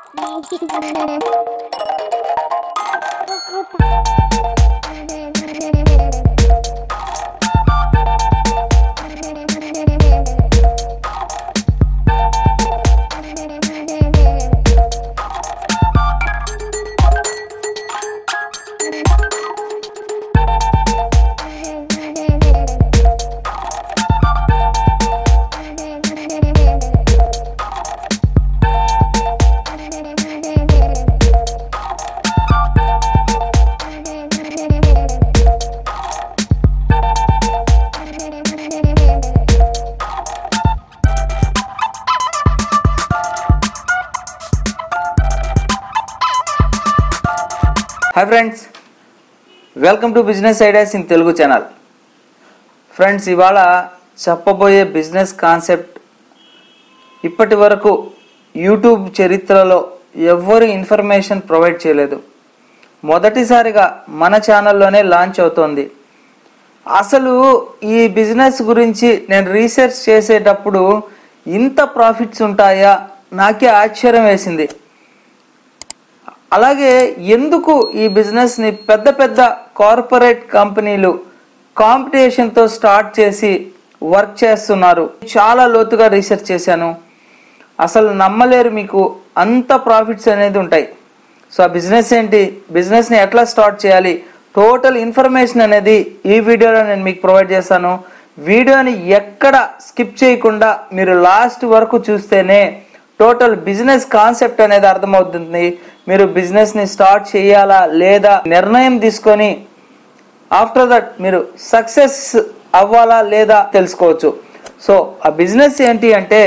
hi friends welcome to business ideas in Telugu channel friends ఇవాళ చెప్పబోయే business concept ఇప్పటి వరకు యూట్యూబ్ చరిత్రలో ఎవ్వరు ఇన్ఫర్మేషన్ ప్రొవైడ్ చేయలేదు మొదటిసారిగా మన ఛానల్లోనే లాంచ్ అవుతోంది అసలు ఈ బిజినెస్ గురించి నేను రీసెర్చ్ చేసేటప్పుడు ఇంత ప్రాఫిట్స్ ఉంటాయా నాకే ఆశ్చర్యం వేసింది అలాగే ఎందుకు ఈ బిజినెస్ని పెద్ద పెద్ద కార్పొరేట్ కంపెనీలు కాంపిటీషన్తో స్టార్ట్ చేసి వర్క్ చేస్తున్నారు చాలా లోతుగా రీసెర్చ్ చేశాను అసలు నమ్మలేరు మీకు అంత ప్రాఫిట్స్ అనేది ఉంటాయి సో ఆ బిజినెస్ ఏంటి బిజినెస్ని ఎట్లా స్టార్ట్ చేయాలి టోటల్ ఇన్ఫర్మేషన్ అనేది ఈ వీడియోలో నేను మీకు ప్రొవైడ్ చేస్తాను వీడియోని ఎక్కడ స్కిప్ చేయకుండా మీరు లాస్ట్ వరకు చూస్తేనే టోటల్ బిజినెస్ కాన్సెప్ట్ అనేది అర్థమవుతుంది మీరు బిజినెస్ని స్టార్ట్ చేయాలా లేదా నిర్ణయం తీసుకొని ఆఫ్టర్ దట్ మీరు సక్సెస్ అవ్వాలా లేదా తెలుసుకోవచ్చు సో ఆ బిజినెస్ ఏంటి అంటే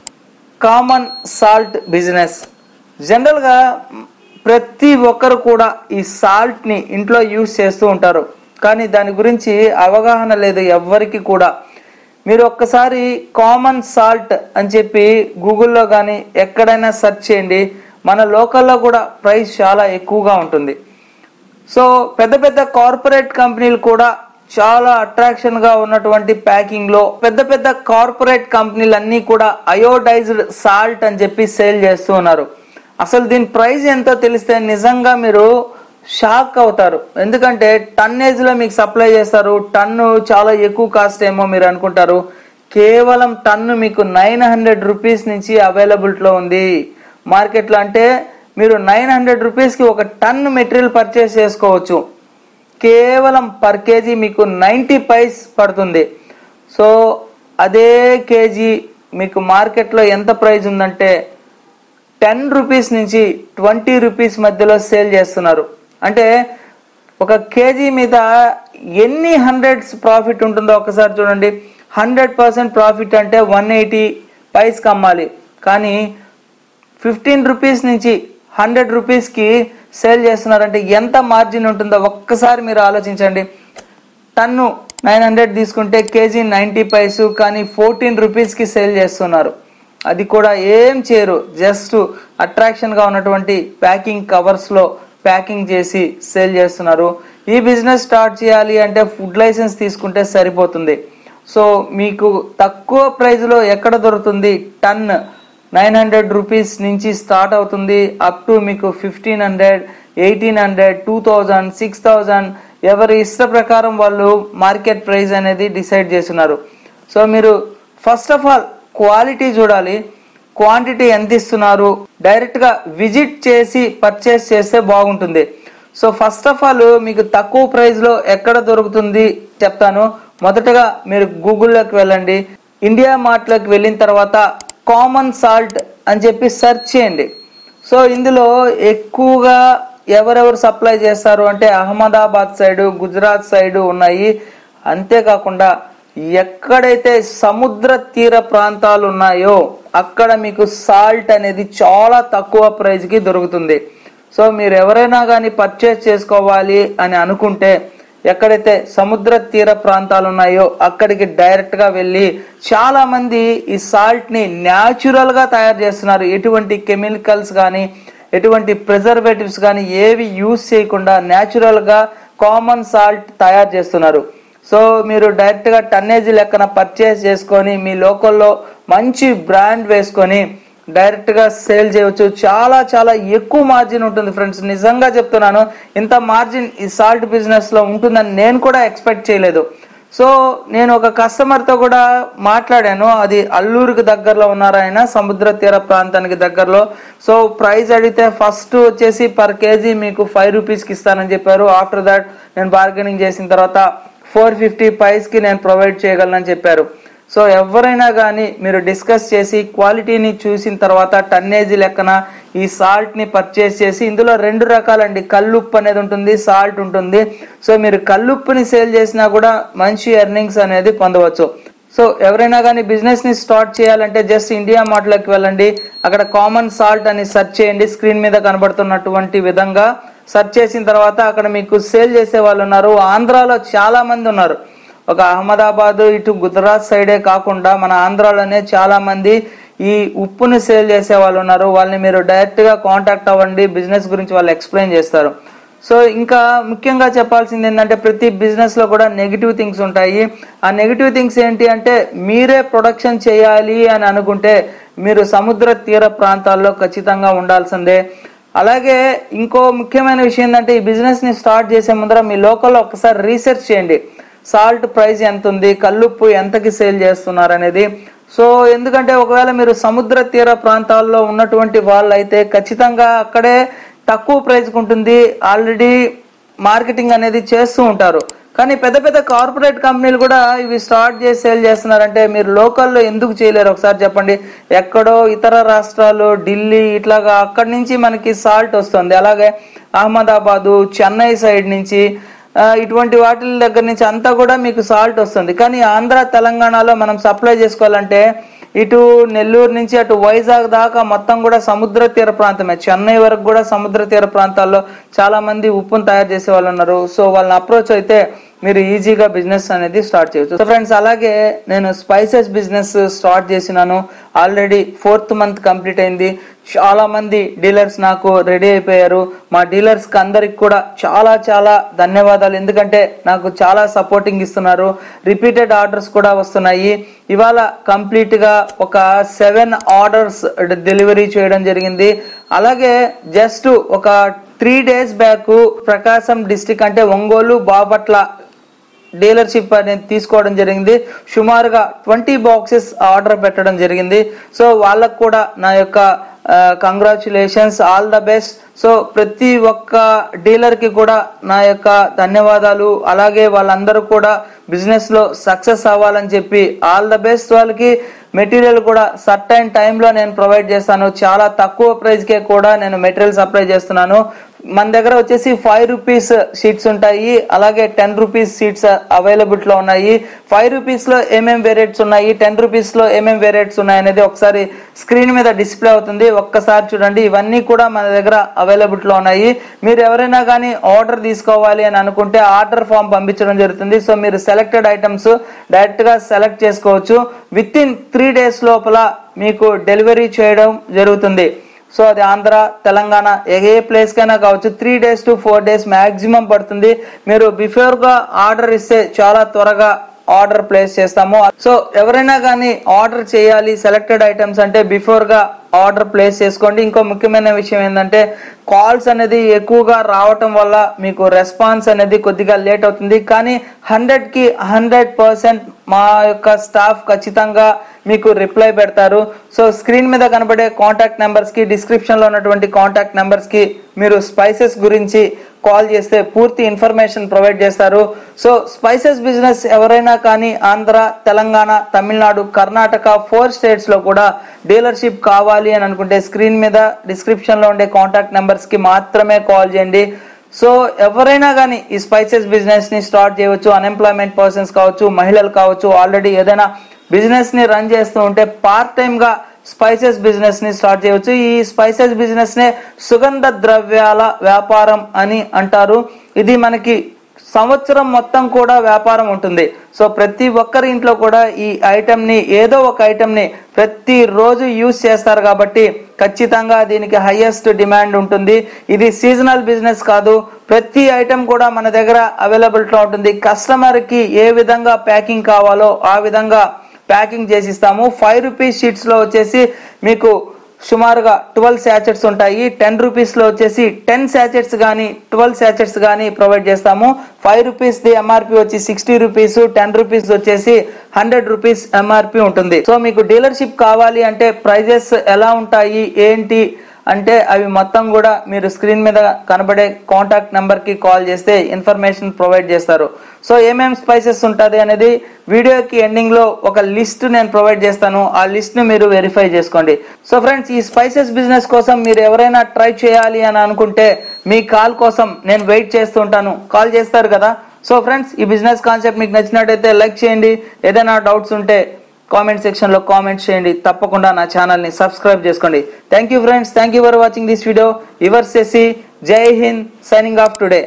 కామన్ సాల్ట్ బిజినెస్ జనరల్గా ప్రతి ఒక్కరు కూడా ఈ సాల్ట్ని ఇంట్లో యూస్ చేస్తూ ఉంటారు కానీ దాని గురించి అవగాహన లేదు ఎవ్వరికి కూడా మీరు ఒక్కసారి కామన్ సాల్ట్ అని చెప్పి గూగుల్లో కానీ ఎక్కడైనా సెర్చ్ చేయండి మన లోకల్లో కూడా ప్రైస్ చాలా ఎక్కువగా ఉంటుంది సో పెద్ద పెద్ద కార్పొరేట్ కంపెనీలు కూడా చాలా అట్రాక్షన్ గా ఉన్నటువంటి ప్యాకింగ్ లో పెద్ద పెద్ద కార్పొరేట్ కంపెనీలు అన్ని కూడా అయోడైజ్డ్ సాల్ట్ అని చెప్పి సేల్ చేస్తూ ఉన్నారు అసలు దీని ప్రైస్ ఎంతో తెలిస్తే నిజంగా మీరు షాక్ అవుతారు ఎందుకంటే టన్నేజ్ లో మీకు సప్లై చేస్తారు టన్ను చాలా ఎక్కువ కాస్ట్ ఏమో మీరు అనుకుంటారు కేవలం టన్ను మీకు నైన్ హండ్రెడ్ రూపీస్ నుంచి అవైలబిలిటీలో ఉంది మార్కెట్లో అంటే మీరు నైన్ హండ్రెడ్ రూపీస్కి ఒక టన్ మెటీరియల్ పర్చేస్ చేసుకోవచ్చు కేవలం పర్ కేజీ మీకు నైంటీ పైస్ పడుతుంది సో అదే కేజీ మీకు మార్కెట్లో ఎంత ప్రైస్ ఉందంటే టెన్ రూపీస్ నుంచి ట్వంటీ రూపీస్ మధ్యలో సేల్ చేస్తున్నారు అంటే ఒక కేజీ మీద ఎన్ని హండ్రెడ్స్ ప్రాఫిట్ ఉంటుందో ఒకసారి చూడండి హండ్రెడ్ పర్సెంట్ ప్రాఫిట్ అంటే వన్ ఎయిటీ పైస్కి అమ్మాలి కానీ ఫిఫ్టీన్ రూపీస్ నుంచి హండ్రెడ్ రూపీస్కి సేల్ చేస్తున్నారంటే ఎంత మార్జిన్ ఉంటుందో ఒక్కసారి మీరు ఆలోచించండి టన్ను నైన్ హండ్రెడ్ తీసుకుంటే కేజీ నైంటీ పైసు కానీ ఫోర్టీన్ రూపీస్కి సేల్ చేస్తున్నారు అది కూడా ఏం చేయరు జస్ట్ అట్రాక్షన్గా ఉన్నటువంటి ప్యాకింగ్ కవర్స్లో ప్యాకింగ్ చేసి సేల్ చేస్తున్నారు ఈ బిజినెస్ స్టార్ట్ చేయాలి అంటే ఫుడ్ లైసెన్స్ తీసుకుంటే సరిపోతుంది సో మీకు తక్కువ ప్రైస్లో ఎక్కడ దొరుకుతుంది టన్ నైన్ హండ్రెడ్ రూపీస్ నుంచి స్టార్ట్ అవుతుంది అప్ టు మీకు fifteen hundred eighteen hundred two thousand six thousand ఎవరి ఇష్ట ప్రకారం వాళ్ళు మార్కెట్ ప్రైస్ అనేది డిసైడ్ చేస్తున్నారు సో మీరు ఫస్ట్ ఆఫ్ ఆల్ క్వాలిటీ చూడాలి క్వాంటిటీ ఎంత ఇస్తున్నారు డైరెక్ట్గా విజిట్ చేసి పర్చేస్ చేస్తే బాగుంటుంది సో ఫస్ట్ ఆఫ్ ఆల్ మీకు తక్కువ ప్రైస్లో ఎక్కడ దొరుకుతుంది చెప్తాను మొదటగా మీరు గూగుల్లోకి వెళ్ళండి ఇండియా మార్ట్లోకి వెళ్ళిన తర్వాత కామన్ సాల్ట్ అని చెప్పి సెర్చ్ చేయండి సో ఇందులో ఎక్కువగా ఎవరెవరు సప్లై చేస్తారు అంటే అహ్మదాబాద్ సైడు గుజరాత్ సైడు ఉన్నాయి అంతేకాకుండా ఎక్కడైతే సముద్ర తీర ప్రాంతాలు ఉన్నాయో అక్కడ మీకు సాల్ట్ అనేది చాలా తక్కువ ప్రైస్కి దొరుకుతుంది సో మీరు ఎవరైనా కానీ పర్చేస్ చేసుకోవాలి అని అనుకుంటే ఎక్కడైతే సముద్ర తీర ప్రాంతాలు ఉన్నాయో అక్కడికి డైరెక్ట్ గా వెళ్ళి చాలా మంది ఈ సాల్ట్ ని న్యాచురల్ గా తయారు చేస్తున్నారు ఎటువంటి కెమికల్స్ కానీ ఎటువంటి ప్రిజర్వేటివ్స్ కానీ ఏవి యూస్ చేయకుండా న్యాచురల్ గా కామన్ సాల్ట్ తయారు చేస్తున్నారు సో మీరు డైరెక్ట్గా టన్నేజీ లెక్కన పర్చేస్ చేసుకొని మీ లోకల్లో మంచి బ్రాండ్ వేసుకొని డైరెక్ట్ గా సేల్ చేయవచ్చు చాలా చాలా ఎక్కువ మార్జిన్ ఉంటుంది ఫ్రెండ్స్ నిజంగా చెప్తున్నాను ఇంత మార్జిన్ ఈ సాల్ట్ బిజినెస్ లో ఉంటుందని నేను కూడా ఎక్స్పెక్ట్ చేయలేదు సో నేను ఒక కస్టమర్ తో కూడా మాట్లాడాను అది అల్లూరుకి దగ్గరలో ఉన్నారు ఆయన సముద్ర తీర ప్రాంతానికి దగ్గరలో సో ప్రైస్ అడిగితే ఫస్ట్ వచ్చేసి పర్ కేజీ మీకు ఫైవ్ రూపీస్కి ఇస్తానని చెప్పారు ఆఫ్టర్ దాట్ నేను బార్గెనింగ్ చేసిన తర్వాత ఫోర్ ఫిఫ్టీ కి నేను ప్రొవైడ్ చేయగలనని చెప్పారు సో ఎవరైనా కానీ మీరు డిస్కస్ చేసి క్వాలిటీని చూసిన తర్వాత టన్నేజీ లెక్కన ఈ సాల్ట్ ని పర్చేస్ చేసి ఇందులో రెండు రకాలండి కల్లుప్పు అనేది ఉంటుంది సాల్ట్ ఉంటుంది సో మీరు కల్లుప్పుని సేల్ చేసినా కూడా మంచి ఎర్నింగ్స్ అనేది పొందవచ్చు సో ఎవరైనా కానీ బిజినెస్ ని స్టార్ట్ చేయాలంటే జస్ట్ ఇండియా మార్ట్లోకి వెళ్ళండి అక్కడ కామన్ సాల్ట్ అని సెర్చ్ చేయండి స్క్రీన్ మీద కనబడుతున్నటువంటి విధంగా సెర్చ్ చేసిన తర్వాత అక్కడ మీకు సేల్ చేసే వాళ్ళు ఉన్నారు ఆంధ్రాలో చాలా మంది ఉన్నారు ఒక అహ్మదాబాద్ ఇటు గుజరాత్ సైడే కాకుండా మన ఆంధ్రాలోనే చాలా మంది ఈ ఉప్పుని సేల్ చేసే వాళ్ళు ఉన్నారు వాళ్ళని మీరు డైరెక్ట్ గా కాంటాక్ట్ అవ్వండి బిజినెస్ గురించి వాళ్ళు ఎక్స్ప్లెయిన్ చేస్తారు సో ఇంకా ముఖ్యంగా చెప్పాల్సింది ఏంటంటే ప్రతి బిజినెస్ లో కూడా నెగిటివ్ థింగ్స్ ఉంటాయి ఆ నెగిటివ్ థింగ్స్ ఏంటి అంటే మీరే ప్రొడక్షన్ చేయాలి అని అనుకుంటే మీరు సముద్ర తీర ప్రాంతాల్లో ఖచ్చితంగా ఉండాల్సిందే అలాగే ఇంకో ముఖ్యమైన విషయం ఏంటంటే ఈ బిజినెస్ ని స్టార్ట్ చేసే ముందర మీ లోకల్లో ఒకసారి రీసెర్చ్ చేయండి సాల్ట్ ప్రైస్ ఎంత ఉంది కల్లుప్పు ఎంతకి సేల్ చేస్తున్నారు అనేది సో ఎందుకంటే ఒకవేళ మీరు సముద్ర తీర ప్రాంతాల్లో ఉన్నటువంటి వాళ్ళు అయితే ఖచ్చితంగా అక్కడే తక్కువ ప్రైస్కి ఉంటుంది ఆల్రెడీ మార్కెటింగ్ అనేది చేస్తూ ఉంటారు కానీ పెద్ద పెద్ద కార్పొరేట్ కంపెనీలు కూడా ఇవి స్టార్ట్ చేసి సేల్ చేస్తున్నారంటే మీరు లోకల్లో ఎందుకు చేయలేరు ఒకసారి చెప్పండి ఎక్కడో ఇతర రాష్ట్రాలు ఢిల్లీ ఇట్లాగా అక్కడి నుంచి మనకి సాల్ట్ వస్తుంది అలాగే అహ్మదాబాదు చెన్నై సైడ్ నుంచి ఆ, ఇటువంటి వాటి దగ్గర నుంచి అంతా కూడా మీకు సాల్ట్ వస్తుంది కానీ ఆంధ్ర తెలంగాణలో మనం సప్లై చేసుకోవాలంటే ఇటు నెల్లూరు నుంచి అటు వైజాగ్ దాకా మొత్తం కూడా సముద్ర తీర ప్రాంతమే చెన్నై వరకు కూడా సముద్ర తీర ప్రాంతాల్లో చాలా మంది ఉప్పును తయారు చేసే వాళ్ళు ఉన్నారు సో వాళ్ళని అప్రోచ్ అయితే మీరు ఈజీగా బిజినెస్ అనేది స్టార్ట్ చేయొచ్చు సో ఫ్రెండ్స్ అలాగే నేను స్పైసెస్ బిజినెస్ స్టార్ట్ చేసినాను ఆల్రెడీ ఫోర్త్ మంత్ కంప్లీట్ అయింది చాలా మంది డీలర్స్ నాకు రెడీ అయిపోయారు మా డీలర్స్ కి అందరికి కూడా చాలా చాలా ధన్యవాదాలు ఎందుకంటే నాకు చాలా సపోర్టింగ్ ఇస్తున్నారు రిపీటెడ్ ఆర్డర్స్ కూడా వస్తున్నాయి ఇవాళ కంప్లీట్ గా ఒక సెవెన్ ఆర్డర్స్ డెలివరీ చేయడం జరిగింది అలాగే జస్ట్ ఒక three days back Prakasam district అంటే ఒంగోలు బాపట్ల డీలర్షిప్ అనేది తీసుకోవడం జరిగింది సుమారుగా ట్వంటీ బాక్సెస్ ఆర్డర్ పెట్టడం జరిగింది సో వాళ్ళకు కూడా నా యొక్క congratulations all the best so ప్రతి ఒక్క డీలర్కి కూడా నా యొక్క ధన్యవాదాలు అలాగే వాళ్ళందరూ కూడా బిజినెస్ లో సక్సెస్ అవ్వాలని చెప్పి ఆల్ ద బెస్ట్ వాళ్ళకి మెటీరియల్ కూడా సర్టైన్ టైంలో నేను ప్రొవైడ్ చేస్తాను చాలా తక్కువ ప్రైస్కే కూడా నేను మెటీరియల్ సప్లై చేస్తున్నాను మన దగ్గర వచ్చేసి ఫైవ్ రూపీస్ షీట్స్ ఉంటాయి అలాగే టెన్ రూపీస్ షీట్స్ అవైలబిలిటీలో ఉన్నాయి ఫైవ్ రూపీస్ లో ఏమేం వేరియట్స్ ఉన్నాయి టెన్ రూపీస్ లో ఏమేం వేరియట్స్ ఉన్నాయి అనేది ఒకసారి స్క్రీన్ మీద డిస్ప్లే అవుతుంది ఒక్కసారి చూడండి ఇవన్నీ కూడా మన దగ్గర అవైలబిలిటీలో ఉన్నాయి మీరు ఎవరైనా కానీ ఆర్డర్ తీసుకోవాలి అని అనుకుంటే ఆర్డర్ ఫామ్ పంపించడం జరుగుతుంది సో మీరు సెలెక్టెడ్ ఐటమ్స్ డైరెక్ట్ గా సెలెక్ట్ చేసుకోవచ్చు విత్ ఇన్ త్రీ డేస్ లోపల మీకు డెలివరీ చేయడం జరుగుతుంది సో అది ఆంధ్ర తెలంగాణ ఏ ప్లేస్ కైనా కావచ్చు three days to four days maximum పడుతుంది మీరు బిఫోర్ గా ఆర్డర్ ఇస్తే చాలా త్వరగా ఆర్డర్ ప్లేస్ చేస్తాము సో ఎవరైనా కానీ ఆర్డర్ చేయాలి సెలెక్టెడ్ ఐటమ్స్ అంటే బిఫోర్ గా ఆర్డర్ ప్లేస్ చేసుకోండి ఇంకో ముఖ్యమైన విషయం ఏంటంటే కాల్స్ అనేది ఎక్కువగా రావటం వల్ల మీకు రెస్పాన్స్ అనేది కొద్దిగా లేట్ అవుతుంది కానీ హండ్రెడ్ కి హండ్రెడ్ పర్సెంట్ మా యొక్క స్టాఫ్ ఖచ్చితంగా మీకు రిప్లై పెడతారు సో స్క్రీన్ మీద కనబడే కాంటాక్ట్ నెంబర్స్ కి డిస్క్రిప్షన్ లో ఉన్నటువంటి కాంటాక్ట్ నెంబర్స్ కి మీరు స్పైసెస్ గురించి కాల్ చేస్తే పూర్తి ఇన్ఫర్మేషన్ ప్రొవైడ్ చేస్తారు సో స్పైసెస్ బిజినెస్ ఎవరైనా కానీ ఆంధ్ర తెలంగాణ తమిళనాడు కర్ణాటక ఫోర్ స్టేట్స్ లో కూడా డీలర్షిప్ కావాలి అని అనుకుంటే స్క్రీన్ మీద డిస్క్రిప్షన్ లో ఉండే కాంటాక్ట్ నెంబర్స్ కి మాత్రమే కాల్ చేయండి సో ఎవరైనా కానీ ఈ స్పైసెస్ బిజినెస్ ని స్టార్ట్ చేయవచ్చు అన్ఎంప్లాయ్మెంట్ పర్సన్స్ కావచ్చు మహిళలు కావచ్చు ఆల్రెడీ ఏదైనా బిజినెస్ ని రన్ చేస్తూ ఉంటే పార్ట్ టైం గా స్పైసెస్ బిజినెస్ ని స్టార్ట్ చేయవచ్చు ఈ స్పైసెస్ బిజినెస్ నే సుగంధ ద్రవ్యాల వ్యాపారం అని అంటారు ఇది మనకి సంవత్సరం మొత్తం కూడా వ్యాపారం ఉంటుంది సో ప్రతి ఒక్కరి ఇంట్లో కూడా ఈ ఐటమ్ ని ఏదో ఒక ఐటమ్ ని ప్రతి రోజు యూజ్ చేస్తారు కాబట్టి ఖచ్చితంగా దీనికి హైయెస్ట్ డిమాండ్ ఉంటుంది ఇది సీజనల్ బిజినెస్ కాదు ప్రతి ఐటమ్ కూడా మన దగ్గర అవైలబిలిటీలో ఉంటుంది కస్టమర్ కి ఏ విధంగా ప్యాకింగ్ కావాలో ఆ విధంగా ప్యాకింగ్ చేసి ఇస్తాము ఫైవ్ రూపీస్ షీట్స్ లో వచ్చేసి మీకు సుమారుగా ట్వెల్వ్ శాచెట్స్ ఉంటాయి టెన్ రూపీస్లో వచ్చేసి టెన్ శాచెట్స్ కానీ ట్వెల్వ్ శాచెట్స్ కానీ ప్రొవైడ్ చేస్తాము ఫైవ్ రూపీస్ ది ఎంఆర్పి వచ్చి సిక్స్టీ రూపీస్ టెన్ రూపీస్ వచ్చేసి హండ్రెడ్ రూపీస్ ఎంఆర్పి ఉంటుంది సో మీకు డీలర్షిప్ కావాలి అంటే ప్రైజెస్ ఎలా ఉంటాయి ఏంటి అంటే అవి మొత్తం కూడా మీరు స్క్రీన్ మీద కనబడే కాంటాక్ట్ నెంబర్ కి కాల్ చేస్తే ఇన్ఫర్మేషన్ ప్రొవైడ్ చేస్తారు సో ఏమేం స్పైసెస్ ఉంటుంది అనేది వీడియోకి ఎండింగ్ లో ఒక లిస్ట్ నేను ప్రొవైడ్ చేస్తాను ఆ లిస్ట్ ను మీరు వెరిఫై చేసుకోండి సో ఫ్రెండ్స్ ఈ స్పైసెస్ బిజినెస్ కోసం మీరు ఎవరైనా ట్రై చేయాలి అని అనుకుంటే మీ కాల్ కోసం నేను వెయిట్ చేస్తూ ఉంటాను కాల్ చేస్తారు కదా సో ఫ్రెండ్స్ ఈ బిజినెస్ కాన్సెప్ట్ మీకు నచ్చినట్టయితే లైక్ చేయండి ఏదైనా డౌట్స్ ఉంటే కామెంట్ సెక్షన్ లో కామెంట్ చేయండి తప్పకుండా నా ఛానల్ ని సబ్స్క్రైబ్ చేసుకోండి thank you friends thank you for watching this video your సెసి జై హింద్ సైనింగ్ ఆఫ్ టుడే